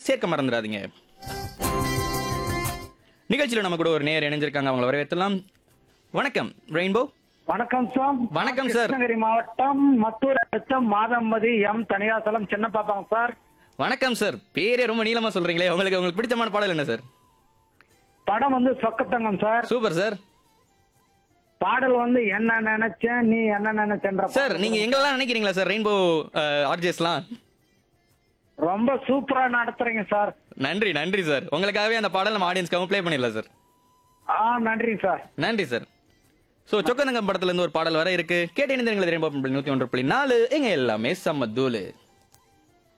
சேர்க்க மறந்துடாதீங்க நிகழ்ச்சியில் நம்ம கூட ஒரு நேர் இணைஞ்சிருக்காங்க அவங்கள வரவேற்றலாம் வணக்கம் ரெயின்போ வணக்கம் சார் வணக்கம் சார். கிருஷ்ணகிரி மாவட்டம் மத்தூர் அடுத்த மாதம்பதி எம் தனியாசலம் சின்ன பாப்பாங்க சார் வணக்கம் சார் பேரே ரொம்ப நீளமா சொல்றீங்களே உங்களுக்கு உங்களுக்கு பிடிச்சமான பாடல் என்ன சார் படம் வந்து சொக்கத்தங்கம் சார் சூப்பர் சார் பாடல் வந்து என்ன நினைச்சேன் நீ என்ன நினைச்சேன்ற சார் பாடல். நீங்க எங்கெல்லாம் நினைக்கிறீங்களா சார் ரெயின்போ ஆர்ஜிஎஸ்லாம் ரொம்ப சூப்பரா நடத்துறீங்க சார் நன்றி நன்றி சார் உங்களுக்காகவே அந்த பாடல் நம்ம ஆடியன்ஸ்க்காக ப்ளே பண்ணிடலாம் சார் ஆ நன்றி சார் நன்றி சார் ஸோ சொக்கநங்கம் படத்துல இருந்து ஒரு பாடல் வர இருக்கு கேட்டு இணைந்திருங்கள் ரெயின்போ நூத்தி ஒன்று புள்ளி நாலு எங்க எல்லாமே செம்ம தூளு